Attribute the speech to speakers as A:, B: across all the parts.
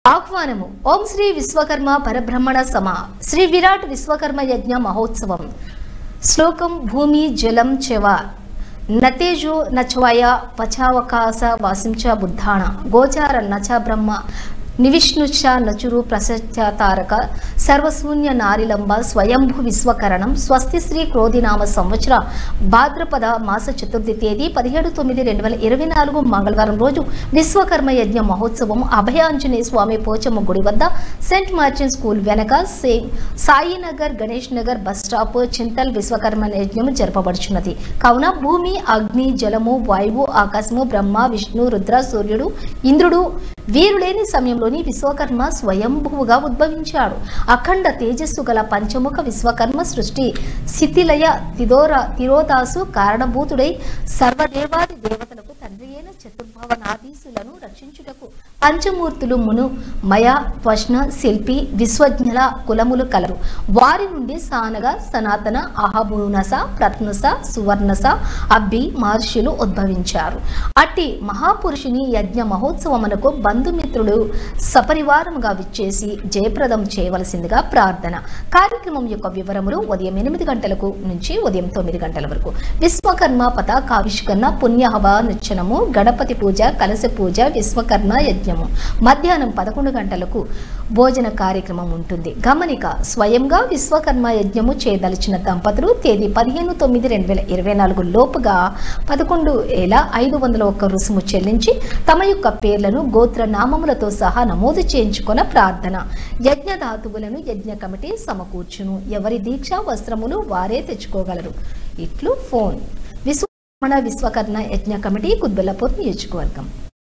A: ఆహ్వానము ఓం శ్రీ విశ్వకర్మ పరబ్రహ్మణ సమ శ్రీ విరాట్ విశ్వకర్మ యజ్ఞ మహోత్సవం శ్లోకం భూమి జలం చెవ నతేజో నచవయ పచావకాశ వాసించ బుద్ధాణ గోచార నచ బ్రహ్మ నివిష్ణుచ నచురు ప్రసత్య తారక సర్వశూన్య నారిలంబ స్వయంభు విశ్వకరణం స్వస్తి శ్రీ క్రోధినామ సంవత్సర భాద్రపద మాస చతుర్థి తేదీ పదిహేడు తొమ్మిది రెండు వేల ఇరవై నాలుగు మంగళవారం రోజు విశ్వకర్మ యజ్ఞ మహోత్సవం అభయాంజనేయ స్వామి పోచమ్మ గుడి వద్ద సెంట్ మార్టిన్ స్కూల్ వెనక సే సాయినగర్ గణేష్ నగర్ బస్ స్టాప్ చింతల్ విశ్వకర్మ యజ్ఞం జరపబడుచున్నది కావున భూమి అగ్ని జలము వాయువు ఆకాశము బ్రహ్మ విష్ణు రుద్ర సూర్యుడు ఇంద్రుడు వీరులేని సమయంలోని విశ్వకర్మ స్వయంభువుగా ఉద్భవించాడు అఖండ తేజస్సు గల పంచముఖ విశ్వకర్మ సృష్టి శిథిలయ తిదోర తిరోదాసు కారణభూతుడై సర్వదేవాది దేవతలకు తండ్రి అయిన చతుర్భవనాధీసులను రక్షించుటకు పంచమూర్తులు మును మయ త్వష్ణ శిల్పి విశ్వజ్ఞల కులములు కలరు వారి నుండి సానగా సనాతన అహభూనస ప్రత్నస సువర్ణస అబ్బి మహర్షులు ఉద్భవించారు అట్టి మహాపురుషుని యజ్ఞ మహోత్సవమునకు బంధుమిత్రులు సపరివారముగా విచ్చేసి జయప్రదం చేయవలసిందిగా ప్రార్థన కార్యక్రమం యొక్క వివరములు ఉదయం ఎనిమిది గంటలకు నుంచి ఉదయం తొమ్మిది గంటల వరకు విశ్వకర్మ పతాకావిష్కరణ పుణ్యహవ నృత్యనము గణపతి పూజ కలశ పూజ విశ్వకర్మ యజ్ఞము మధ్యాహ్నం పదకొండు గంటలకు భోజన కార్యక్రమం ఉంటుంది గమనిక స్వయంగా విశ్వకర్మ యజ్ఞము చేయదలిచిన దంపతులు తేదీ పదిహేను తొమ్మిది రెండు వేల ఇరవై నాలుగు లోపుగా పదకొండు వేల ఐదు వందల ఒక్క రుసుము చెల్లించి తమ యొక్క పేర్లను గోత్ర నామములతో సహా నమోదు చేయించుకొన ప్రార్థన యజ్ఞధాతువులను యజ్ఞ కమిటీ సమకూర్చును ఎవరి దీక్ష వస్త్రములు వారే తెచ్చుకోగలరు ఇట్లు ఫోన్ విశ్వ విశ్వకర్ణ యజ్ఞ కమిటీ కుద్బెల్లపూర్ నియోజకవర్గం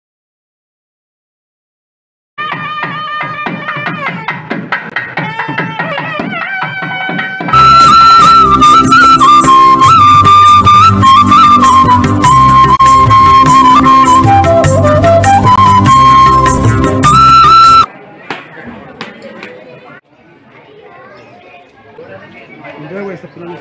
B: Luego esta plana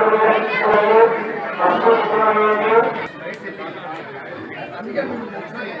C: Thank